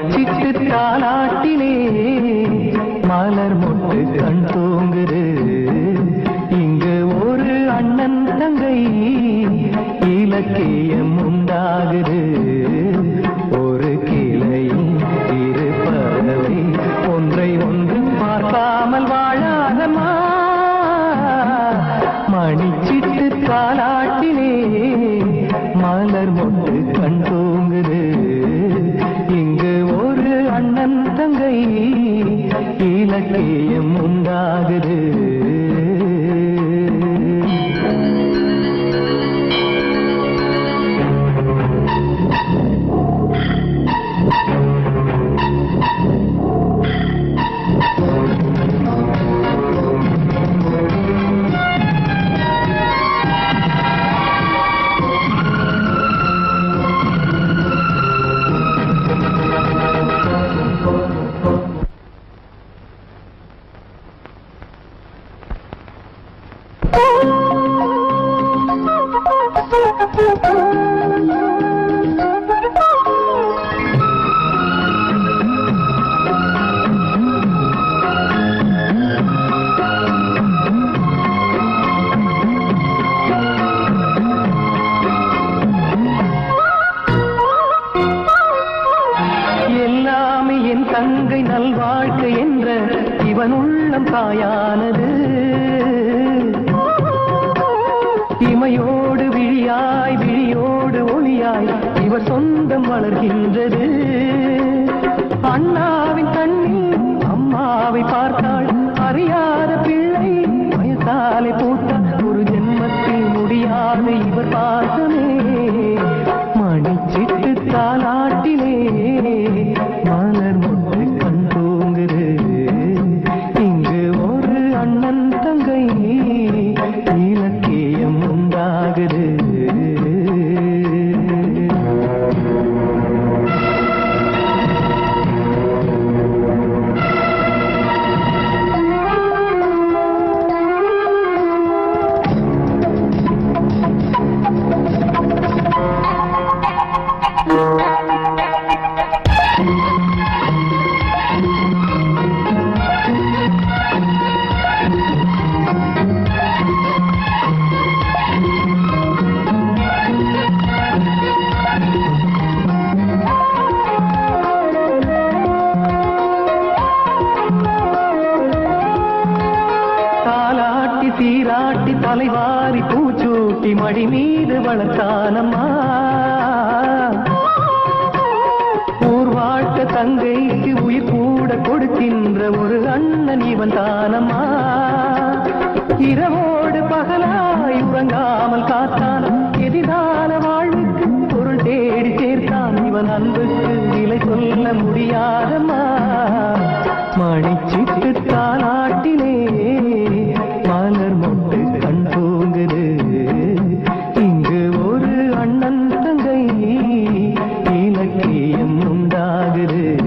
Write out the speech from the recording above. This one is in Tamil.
மணிச்சிட்டு தாலாட்டிலே மலர் மொட்டு கண் தூங்குது இங்கு ஒரு அண்ணன் தங்கை இலக்கியம் உண்டாகுது ஒரு கிளையில் இரு பறவை ஒன்றை ஒன்று பார்க்காமல் வாழாதமா மணிச்சிட்டு தாலாட்டிலே மலர் மொட்டு கண் தூங்குது இங்கு ஒரு அண்ணன் தங்கை இலக்கியம் உண்டாகுது எல்லாமே என் தங்கை நல்வாழ்க்கை என்ற இவன் உள்ளம் தாயானது இமையோடு விழியாய் விழியோடு ஒளியாய் இவர் சொந்தம் வளர்கின்றது அண்ணாவின் கண்ணில் அம்மாவை பார்த்தாள் அறியாத பிள்ளை வயசாலை பூத்த ஒரு ஜென்மத்தில் முடியாத இவர் பாசமே மணிச்சிட்டு தாலாட்டிலே மலர் மொட்டு கண் தூங்குது இங்கு ஒரு அண்ணன் தங்கை இலக்கியம் உண்டாகுது தாலாட்டி சீராட்டி தலைவாரி பூச்சூட்டி மடி மீது வளர்த்தானம்மா ஊர் வாழ்க்க தங்கைக்கு உயிர் கூட கொடுக்கின்ற ஒரு அண்ணன் இவன் தானம்மா இரவோடு பகலாய் உறங்காமல் காத்தான் எதிரான வாழ்வுக்கு பொருள் தேடி சேர்த்தான் இவன் அன்புக்கு விலை சொல்ல முடியாதம்மா மணிச்சிட்டு தாலாட்டிலே மலர் மொட்டு கண் தூங்குது இங்கு ஒரு அண்ணன் தங்கை இலக்கியம் உண்டாகுது